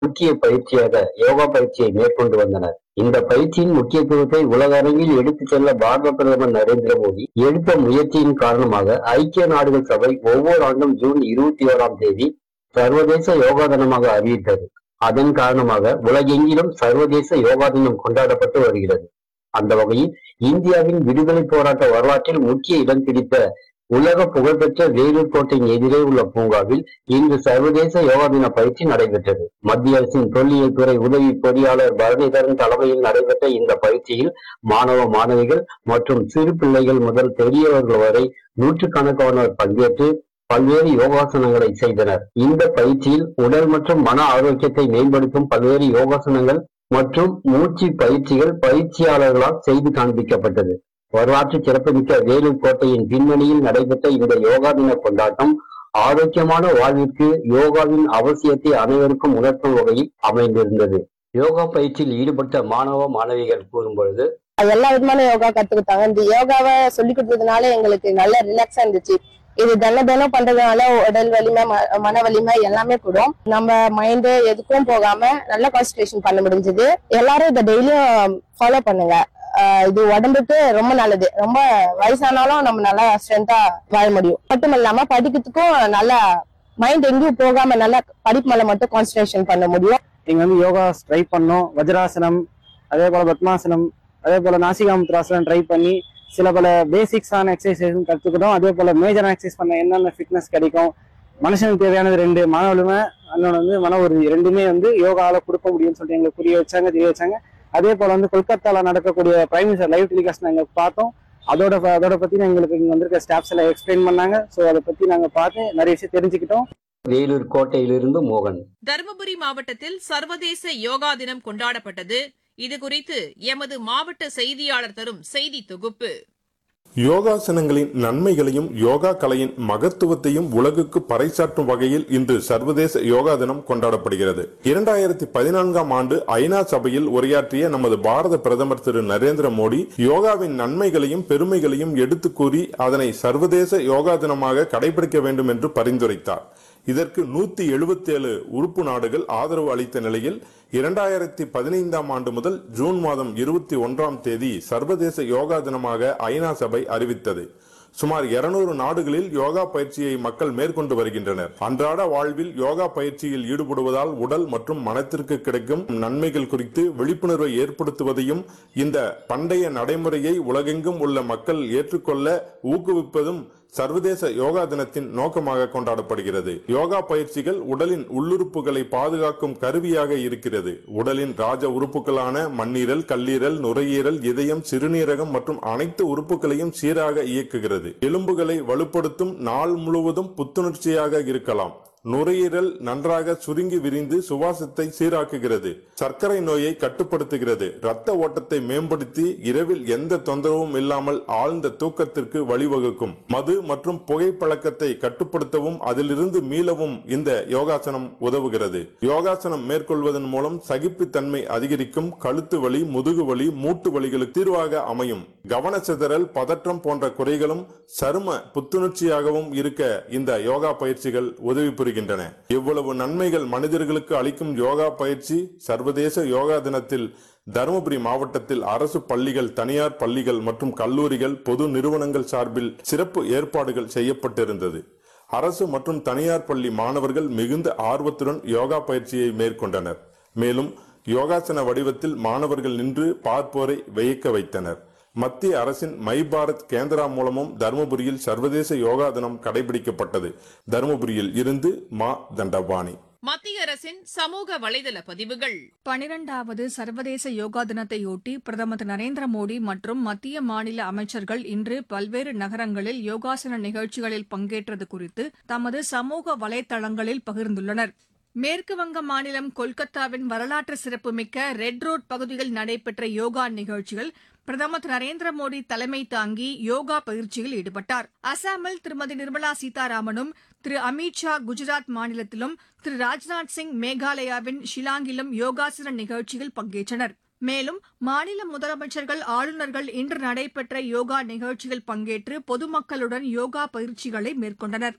முக்கிய பயிற்சியாக யோகா பயிற்சியை மேற்கொண்டு வந்தனர் இந்த பயிற்சியின் முக்கியத்துவத்தை உலக அரங்கில் எடுத்துச் செல்ல பாரத பிரதமர் நரேந்திர மோடி எடுத்த முயற்சியின் காரணமாக ஐக்கிய நாடுகள் சபை ஒவ்வொரு ஆண்டும் ஜூன் இருபத்தி ஓராம் தேதி சர்வதேச யோகா தினமாக அறிவித்தது அதன் காரணமாக உலகெங்கிலும் சர்வதேச யோகா தினம் கொண்டாடப்பட்டு வருகிறது அந்த வகையில் இந்தியாவின் விடுதலை போராட்ட வரலாற்றில் முக்கிய இடம் பிடித்த உலக புகழ்பெற்ற வேலூர் கோட்டையின் எதிரே உள்ள பூங்காவில் இன்று சர்வதேச யோகா தின பயிற்சி நடைபெற்றது மத்திய அரசின் தொல்லியல் துறை உதவி பொறியாளர் பரணிதரன் தலைமையில் நடைபெற்ற இந்த பயிற்சியில் மாணவ மாணவிகள் மற்றும் சிறு பிள்ளைகள் முதல் பெரியவர்கள் வரை நூற்றுக்கணக்கானோர் பங்கேற்று பல்வேறு யோகாசனங்களை செய்தனர் இந்த பயிற்சியில் உடல் மற்றும் மன ஆரோக்கியத்தை மேம்படுத்தும் பல்வேறு யோகாசனங்கள் மற்றும் மூச்சு பயிற்சிகள் பயிற்சியாளர்களால் செய்து காண்பிக்கப்பட்டது வரலாற்று சிறப்புமிக்க வேலூர் கோட்டையின் பின்னணியில் நடைபெற்ற இந்த யோகா தின கொண்டாட்டம் ஆரோக்கியமான வாழ்விற்கு யோகாவின் அவசியத்தை அனைவருக்கும் உணர்த்தும் வகையில் அமைந்திருந்தது யோகா பயிற்சியில் ஈடுபட்ட மாணவ மாணவிகள் கூறும் பொழுது எல்லா விதமான யோகா கத்துக்கிட்டாங்க இந்த யோகாவை சொல்லி கொடுத்ததுனால எங்களுக்கு நல்ல ரிலாக்ஸா இருந்துச்சு இது தினம் தினம் பண்றதுனால உடல் வலிமை ம- மன வலிமை எல்லாமே கூடும் நம்ம மைண்டு எதுக்கும் போகாம நல்ல கான்சன்ட்ரேஷன் பண்ண முடிஞ்சது எல்லாரும் இதை டெய்லியும் ஃபாலோ பண்ணுங்க ஆஹ் இது உடம்புக்கு ரொம்ப நல்லது ரொம்ப வயசானாலும் நம்ம நல்லா ஸ்ட்ரென்த்தா வாழ முடியும் மட்டும் இல்லாம படிக்கிறதுக்கும் நல்லா மைண்ட் எங்கேயும் போகாம நல்லா படிப்பு மேல மட்டும் கான்சன்ட்ரேஷன் பண்ண முடியும் நீங்க வந்து யோகா ட்ரை பண்ணோம் வஜ்ராசனம் அதே போல பத்மாசனம் அதே போல நாசிகாமுத்ராசனம் ட்ரை பண்ணி சில பல பேசிக்ஸான எக்ஸசைஸும் கற்றுக்கிட்டோம் அதே போல மேஜரான எக்ஸசைஸ் பண்ண என்னென்ன ஃபிட்னஸ் கிடைக்கும் மனுஷனுக்கு தேவையானது ரெண்டு மன வலிமை இன்னொன்று வந்து மன உறுதி ரெண்டுமே வந்து யோகால கொடுக்க முடியும்னு சொல்லிட்டு எங்களுக்கு புரிய வச்சாங்க தெரிய வச்சாங்க அதே போல வந்து கொல்கத்தால நடக்கக்கூடிய பிரைம் மினிஸ்டர் லைவ் டெலிகாஸ்ட் நாங்கள் பார்த்தோம் அதோட அதோட பத்தி எங்களுக்கு இங்க வந்திருக்க ஸ்டாஃப்ஸ் எல்லாம் எக்ஸ்பிளைன் பண்ணாங்க ஸோ அதை பத்தி நாங்க பார்த்து நிறைய விஷயம் தெரிஞ்சுக்கிட்டோம் வேலூர் கோட்டையிலிருந்து மோகன் தருமபுரி மாவட்டத்தில் சர்வதேச யோகா தினம் கொண்டாடப்பட்டது இதுகுறித்து எமது மாவட்ட செய்தியாளர் தரும் செய்தி தொகுப்பு யோகாசனங்களின் நன்மைகளையும் யோகா கலையின் மகத்துவத்தையும் உலகுக்கு பறைசாற்றும் வகையில் இன்று சர்வதேச யோகா தினம் கொண்டாடப்படுகிறது இரண்டாயிரத்தி பதினான்காம் ஆண்டு ஐநா சபையில் உரையாற்றிய நமது பாரத பிரதமர் திரு நரேந்திர மோடி யோகாவின் நன்மைகளையும் பெருமைகளையும் எடுத்துக் கூறி அதனை சர்வதேச யோகா தினமாக கடைபிடிக்க வேண்டும் என்று பரிந்துரைத்தார் இதற்கு நூத்தி எழுபத்தேழு உறுப்பு நாடுகள் ஆதரவு அளித்த நிலையில் இரண்டாயிரத்தி பதினைந்தாம் ஆண்டு முதல் ஜூன் மாதம் இருபத்தி ஒன்றாம் தேதி சர்வதேச யோகா தினமாக ஐநா சபை அறிவித்தது சுமார் 200 நாடுகளில் யோகா பயிற்சியை மக்கள் மேற்கொண்டு வருகின்றனர் அன்றாட வாழ்வில் யோகா பயிற்சியில் ஈடுபடுவதால் உடல் மற்றும் மனத்திற்கு கிடைக்கும் நன்மைகள் குறித்து விழிப்புணர்வை ஏற்படுத்துவதையும் இந்த பண்டைய நடைமுறையை உலகெங்கும் உள்ள மக்கள் ஏற்றுக்கொள்ள ஊக்குவிப்பதும் சர்வதேச யோகா தினத்தின் நோக்கமாக கொண்டாடப்படுகிறது யோகா பயிற்சிகள் உடலின் உள்ளுறுப்புகளை பாதுகாக்கும் கருவியாக இருக்கிறது உடலின் ராஜ உறுப்புகளான மண்ணீரல் கல்லீரல் நுரையீரல் இதயம் சிறுநீரகம் மற்றும் அனைத்து உறுப்புகளையும் சீராக இயக்குகிறது எலும்புகளை வலுப்படுத்தும் நாள் முழுவதும் புத்துணர்ச்சியாக இருக்கலாம் நுரையீரல் நன்றாக சுருங்கி விரிந்து சுவாசத்தை சீராக்குகிறது சர்க்கரை நோயை கட்டுப்படுத்துகிறது இரத்த ஓட்டத்தை மேம்படுத்தி இரவில் எந்த தொந்தரவும் இல்லாமல் ஆழ்ந்த தூக்கத்திற்கு வழிவகுக்கும் மது மற்றும் புகைப்பழக்கத்தை கட்டுப்படுத்தவும் அதிலிருந்து மீளவும் இந்த யோகாசனம் உதவுகிறது யோகாசனம் மேற்கொள்வதன் மூலம் சகிப்புத்தன்மை அதிகரிக்கும் கழுத்து வலி முதுகு வலி மூட்டு வலிகளுக்கு தீர்வாக அமையும் கவனச்சிதறல் பதற்றம் போன்ற குறைகளும் சரும புத்துணர்ச்சியாகவும் இருக்க இந்த யோகா பயிற்சிகள் உதவி புரிகின்றன இவ்வளவு நன்மைகள் மனிதர்களுக்கு அளிக்கும் யோகா பயிற்சி சர்வதேச யோகா தினத்தில் தருமபுரி மாவட்டத்தில் அரசு பள்ளிகள் தனியார் பள்ளிகள் மற்றும் கல்லூரிகள் பொது நிறுவனங்கள் சார்பில் சிறப்பு ஏற்பாடுகள் செய்யப்பட்டிருந்தது அரசு மற்றும் தனியார் பள்ளி மாணவர்கள் மிகுந்த ஆர்வத்துடன் யோகா பயிற்சியை மேற்கொண்டனர் மேலும் யோகாசன வடிவத்தில் மாணவர்கள் நின்று பார்ப்போரை வியக்க வைத்தனர் மத்திய அரசின் மை பாரத் கேந்திரா மூலமும் தருமபுரியில் சர்வதேச யோகா தினம் கடைபிடிக்கப்பட்டது தருமபுரியில் இருந்து மா தண்டபாணி மத்திய அரசின் சமூக வலைதள பதிவுகள் பனிரெண்டாவது சர்வதேச யோகா தினத்தையொட்டி பிரதமர் திரு நரேந்திர மோடி மற்றும் மத்திய மாநில அமைச்சர்கள் இன்று பல்வேறு நகரங்களில் யோகாசன நிகழ்ச்சிகளில் பங்கேற்றது குறித்து தமது சமூக வலைதளங்களில் பகிர்ந்துள்ளனர் மேற்கு வங்க மாநிலம் கொல்கத்தாவின் வரலாற்று சிறப்புமிக்க ரெட் ரோட் பகுதியில் நடைபெற்ற யோகா நிகழ்ச்சியில் பிரதமர் திரு நரேந்திர மோடி தலைமை தாங்கி யோகா பயிற்சியில் ஈடுபட்டார் அசாமில் திருமதி நிர்மலா சீதாராமனும் திரு அமித் ஷா குஜராத் மாநிலத்திலும் திரு ராஜ்நாத் சிங் மேகாலயாவின் ஷிலாங்கிலும் யோகாசன நிகழ்ச்சியில் பங்கேற்றனர் மேலும் மாநில முதலமைச்சர்கள் ஆளுநர்கள் இன்று நடைபெற்ற யோகா நிகழ்ச்சியில் பங்கேற்று பொதுமக்களுடன் யோகா பயிற்சிகளை மேற்கொண்டனர்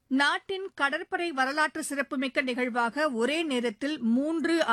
நாட்டின் கடற்படை வரலாற்று சிறப்புமிக்க நிகழ்வாக ஒரே நேரத்தில் மூன்று